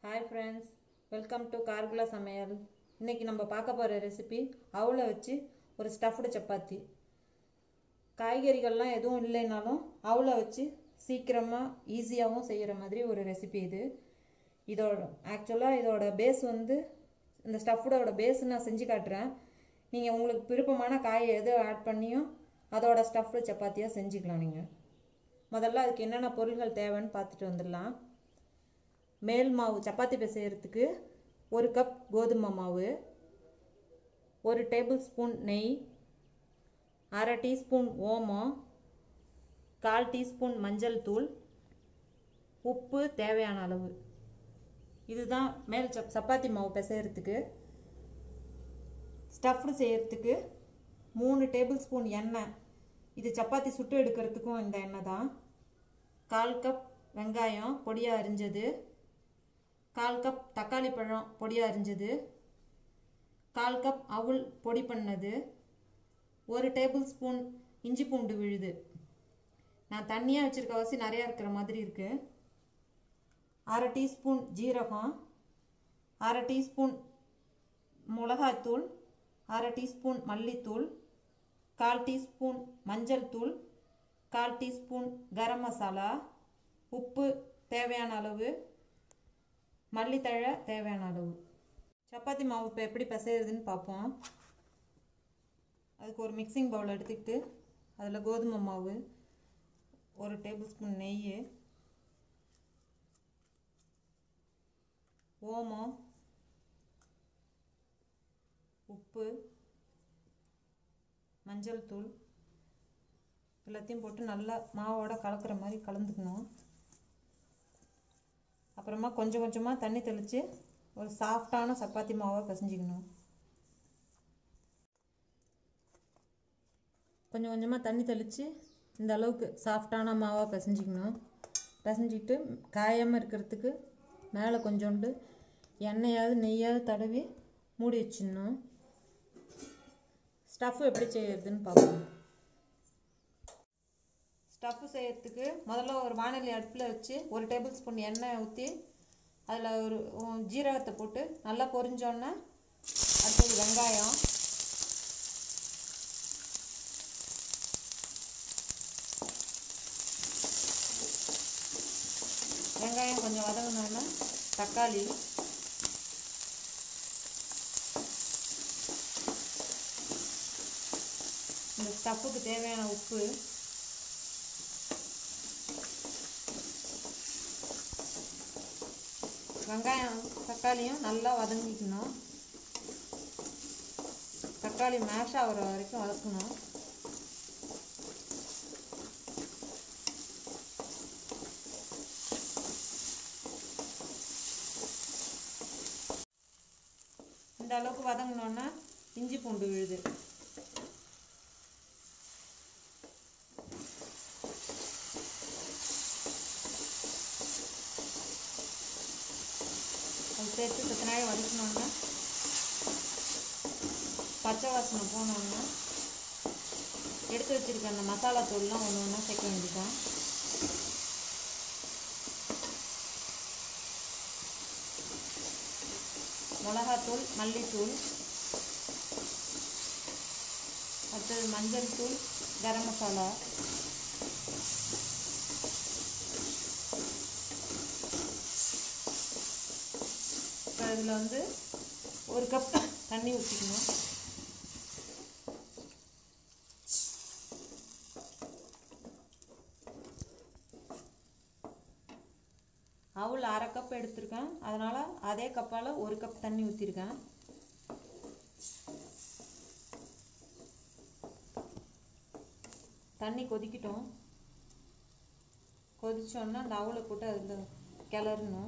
hi friends welcome to கார்குலா சமையல் இன்னைக்கு நம்ம பார்க்க போகிற ரெசிபி அவளை வச்சு ஒரு ஸ்டஃப்டு சப்பாத்தி காய்கறிகள்லாம் எதுவும் இல்லைனாலும் அவளை வச்சு சீக்கிரமாக ஈஸியாகவும் செய்கிற மாதிரி ஒரு ரெசிபி இது இதோட ஆக்சுவலாக இதோட பேஸ் வந்து இந்த ஸ்டஃப்டோட பேஸ் நான் செஞ்சு காட்டுறேன் நீங்கள் உங்களுக்கு விருப்பமான காயை எது ஆட் பண்ணியும் அதோட ஸ்டஃப்டு சப்பாத்தியாக செஞ்சுக்கலாம் நீங்கள் முதல்ல அதுக்கு என்னென்ன பொருள்கள் தேவைன்னு பார்த்துட்டு வந்துடலாம் மேல் மாவு சப்பாத்தி பிசைகிறதுக்கு ஒரு கப் கோதுமை மாவு ஒரு டேபிள் ஸ்பூன் நெய் அரை டீஸ்பூன் ஓமம் கால் டீஸ்பூன் மஞ்சள் தூள் உப்பு தேவையான அளவு இதுதான் மேல் சப் சப்பாத்தி மாவு பிசைகிறதுக்கு ஸ்டஃப்டு செய்கிறதுக்கு மூணு டேபிள் ஸ்பூன் எண்ணெய் இது சப்பாத்தி சுட்டு எடுக்கிறதுக்கும் இந்த எண்ணெய் தான் கால் கப் வெங்காயம் பொடியாக அரிஞ்சது கால் கப் தக்காளி பழம் பொடியாக அரிஞ்சது கால் கப் அவுள் பொடி பண்ணது ஒரு டேபிள் ஸ்பூன் இஞ்சி பூண்டு விழுது நான் தண்ணியாக வச்சுருக்க வசி நிறையா இருக்கிற மாதிரி இருக்குது அரை டீஸ்பூன் ஜீரகம் அரை டீஸ்பூன் மிளகாத்தூள் அரை டீஸ்பூன் மல்லித்தூள் கால் டீஸ்பூன் மஞ்சள் தூள் கால் டீஸ்பூன் கரம் மசாலா உப்பு தேவையான அளவு மல்லித்தழை தேவையான அளவு சப்பாத்தி மாவு இப்போ எப்படி பிசைறதுன்னு பார்ப்போம் அதுக்கு ஒரு மிக்சிங் பவுல் எடுத்துக்கிட்டு அதில் கோதுமை மாவு ஒரு டேபிள் ஸ்பூன் நெய் ஓமம் உப்பு மஞ்சள் தூள் எல்லாத்தையும் போட்டு நல்லா மாவோட கலக்கிற மாதிரி கலந்துக்கணும் அப்புறமா கொஞ்சம் கொஞ்சமாக தண்ணி தெளித்து ஒரு சாஃப்டான சப்பாத்தி மாவை பிசைஞ்சிக்கணும் கொஞ்சம் கொஞ்சமாக தண்ணி தெளித்து இந்த அளவுக்கு சாஃப்டான மாவாக பிசைஞ்சிக்கணும் பிசைஞ்சிட்டு காயாமல் இருக்கிறதுக்கு மேலே கொஞ்சோண்டு எண்ணெயாவது நெய்யாவது தடவி மூடி வச்சிடணும் ஸ்டஃப் எப்படி செய்யறதுன்னு பார்ப்போம் ஸ்டஃப்பு செய்யறதுக்கு முதல்ல ஒரு வானொலி அடுப்பில் வச்சு ஒரு டேபிள் ஸ்பூன் எண்ணெய் ஊற்றி அதில் ஒரு ஜீரகத்தை போட்டு நல்லா பொரிஞ்சோன்னே அடுத்தது வெங்காயம் வெங்காயம் கொஞ்சம் வதங்கினோன்னா தக்காளி இந்த ஸ்டஃப்புக்கு தேவையான உப்பு வெங்காயம் தக்காளியும் நல்லா வதங்கிக்கணும் தக்காளி மேஷ் ஆகிற வரைக்கும் வதக்கணும் இந்த அளவுக்கு வதங்கினோன்னா இஞ்சி பூண்டு விழுது அது சேர்த்து சத்து நாள் வதக்கணுன்னா பச்சை வாசனை போனோன்னா எடுத்து வச்சுருக்க அந்த மசாலா தூள்லாம் ஒன்று ஒன்றா சேர்க்க வேண்டியதான் மிளகாத்தூள் மல்லித்தூள் அடுத்தது மஞ்சள் தூள் கரம் மசாலா இப்போ இதில் வந்து ஒரு கப் தண்ணி ஊற்றிக்கணும் அவுள் அரை கப் எடுத்திருக்கேன் அதனால் அதே கப்பால் ஒரு கப் தண்ணி ஊற்றிருக்கேன் தண்ணி கொதிக்கட்டும் கொதிச்சோன்னா அந்த அவுளை போட்டு அதில் கிளறணும்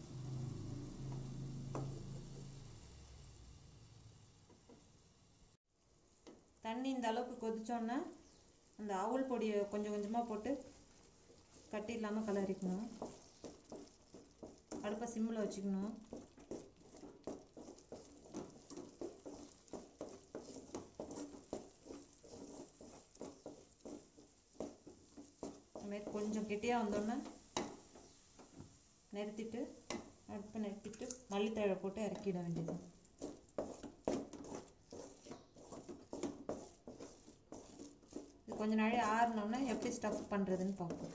தண்ணி இந்த அளவுக்கு கொதிச்சோன்னா அந்த அவுள் பொடியை கொஞ்சம் கொஞ்சமாக போட்டு கட்டி இல்லாமல் கிளறிக்கணும் அடுப்பை சிம்மில் வச்சுக்கணும் அதுமாரி கொஞ்சம் கெட்டியாக வந்தோன்னே நிறுத்திட்டு அடுப்பை நிறுத்தி மல்லித்தழை போட்டு இறக்கிட வேண்டியது இது கொஞ்ச நாளே ஆறினோன்னா எப்படி ஸ்டஃப் பண்ணுறதுன்னு பார்ப்போம்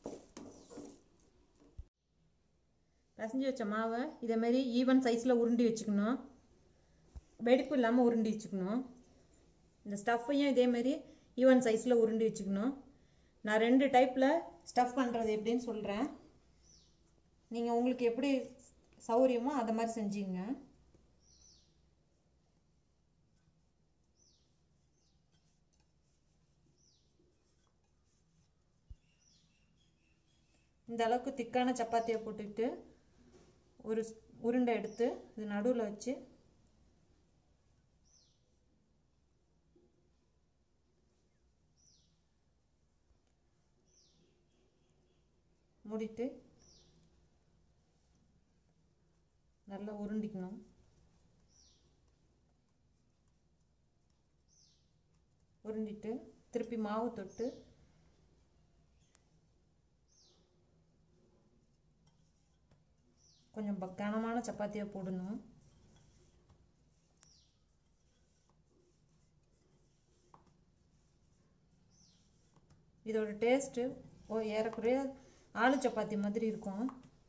பிசைஞ்சு வச்ச மாவை இதேமாரி ஈவன் சைஸில் உருண்டி வச்சுக்கணும் வெடிப்பு இல்லாமல் உருண்டி வச்சுக்கணும் இந்த ஸ்டஃப்பையும் இதேமாரி ஈவன் சைஸில் உருண்டி வச்சுக்கணும் நான் ரெண்டு டைப்பில் ஸ்டஃப் பண்ணுறது எப்படின்னு சொல்கிறேன் நீங்கள் உங்களுக்கு எப்படி சௌகரியமோ அதை மாதிரி செஞ்சுங்க இந்த அளவுக்கு திக்கான சப்பாத்தியை போட்டுக்கிட்டு ஒரு உருண்டை எடுத்து இது நடுவில் வச்சு மூடிட்டு நல்லா உருண்டிக்கணும் உருண்டிட்டு திருப்பி மாவு தொட்டு கொஞ்சம் கனமான சப்பாத்தியாக போடணும் இதோட டேஸ்ட்டு ஓ ஏறக்குறைய ஆலு சப்பாத்தி மாதிரி இருக்கும்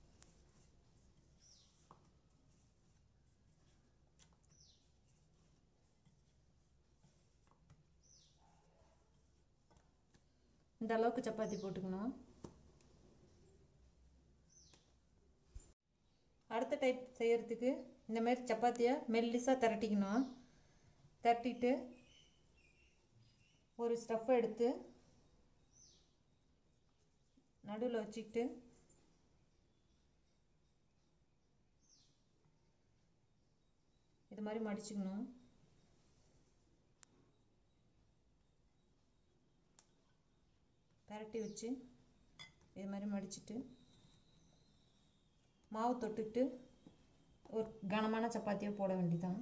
இந்த அளவுக்கு சப்பாத்தி போட்டுக்கணும் அடுத்த டைப் செய்யறதுக்கு இந்த மாதிரி சப்பாத்தியை மெல்லிஸாக திரட்டிக்கணும் திரட்டிட்டு ஒரு ஸ்டஃப் எடுத்து நடுவில் வச்சுக்கிட்டு இது மாதிரி மடிச்சுக்கணும் பரட்டி வச்சு இது மாதிரி மடிச்சிட்டு மாவு தொட்டுட்டு ஒரு கனமான சப்பாத்தியை போட வேண்டியதான்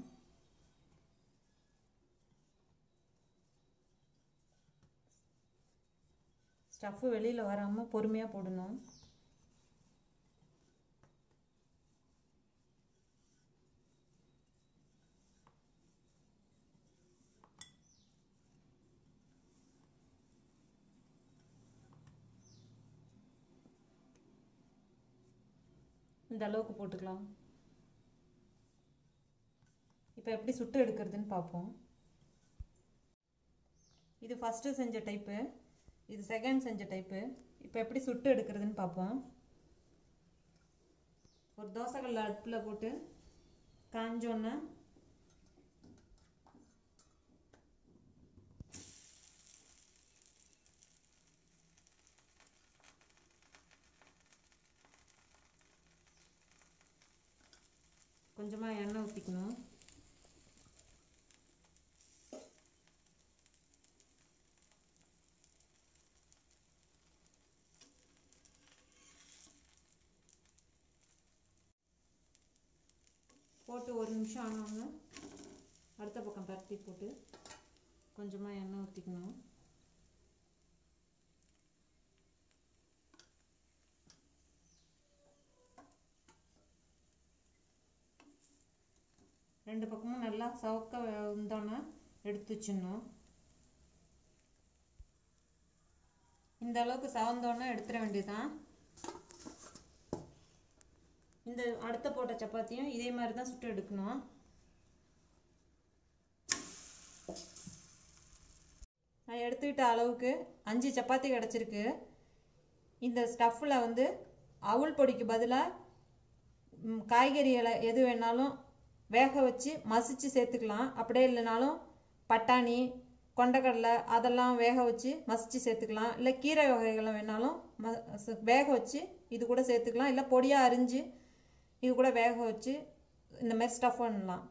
ஸ்டஃப்பு வெளியில் வராமல் பொறுமையாக போடணும் இந்த அளவுக்கு போட்டுக்கலாம் இப்போ எப்படி சுட்டு எடுக்கிறதுன்னு பார்ப்போம் இது ஃபஸ்ட்டு செஞ்ச டைப்பு இது செகண்ட் செஞ்ச டைப்பு இப்போ எப்படி சுட்டு எடுக்கிறதுன்னு பார்ப்போம் ஒரு தோசைக்கல் அடுப்பில் போட்டு காஞ்சோன்னே கொஞ்சமாக எண்ணெய் ஊற்றிக்கணும் போட்டு ஒரு நிமிஷம் ஆனோன்னு அடுத்த பக்கம் பரட்டி போட்டு கொஞ்சமாக எண்ணெய் ஊற்றிக்கணும் ரெண்டு பக்கமும் நல்லா சவக்க வந்தோன்னே எடுத்து வச்சிடணும் இந்த அளவுக்கு சவந்தோன்னே எடுத்துட வேண்டியதுதான் இந்த அடுத்த போட்ட சப்பாத்தியும் இதே மாதிரி தான் சுட்டு எடுக்கணும் நான் எடுத்துக்கிட்ட அளவுக்கு அஞ்சு சப்பாத்தி கிடச்சிருக்கு இந்த ஸ்டஃப்பில் வந்து அவுள் பொடிக்கு பதிலாக காய்கறிகளை எது வேணாலும் வேக வச்சு மசிச்சு சேர்த்துக்கலாம் அப்படியே இல்லைனாலும் பட்டாணி கொண்டக்கடலை அதெல்லாம் வேக வச்சு மசிச்சு சேர்த்துக்கலாம் இல்லை கீரை வகைகளை வேணாலும் ம வேக வச்சு இது கூட சேர்த்துக்கலாம் இல்லை பொடியாக அரிஞ்சு இது கூட வேக வச்சு இந்த மாதிரி ஸ்டஃப் பண்ணலாம்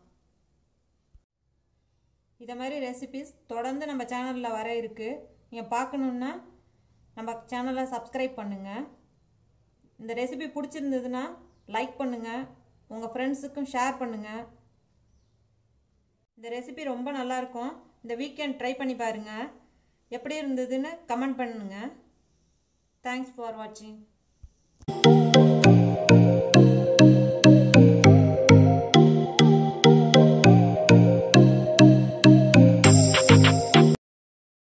இதை மாதிரி ரெசிபிஸ் தொடர்ந்து நம்ம சேனலில் வர இருக்குது நீங்கள் பார்க்கணுன்னா நம்ம சேனலை சப்ஸ்கிரைப் பண்ணுங்கள் இந்த ரெசிபி பிடிச்சிருந்ததுன்னா லைக் பண்ணுங்கள் உங்கள் ஃப்ரெண்ட்ஸுக்கும் ஷேர் பண்ணுங்கள் இந்த ரெசிபி ரொம்ப நல்லாயிருக்கும் இந்த வீக்கெண்ட் ட்ரை பண்ணி பாருங்கள் எப்படி இருந்ததுன்னு கமெண்ட் பண்ணுங்கள் தேங்க்ஸ் ஃபார் வாட்சிங்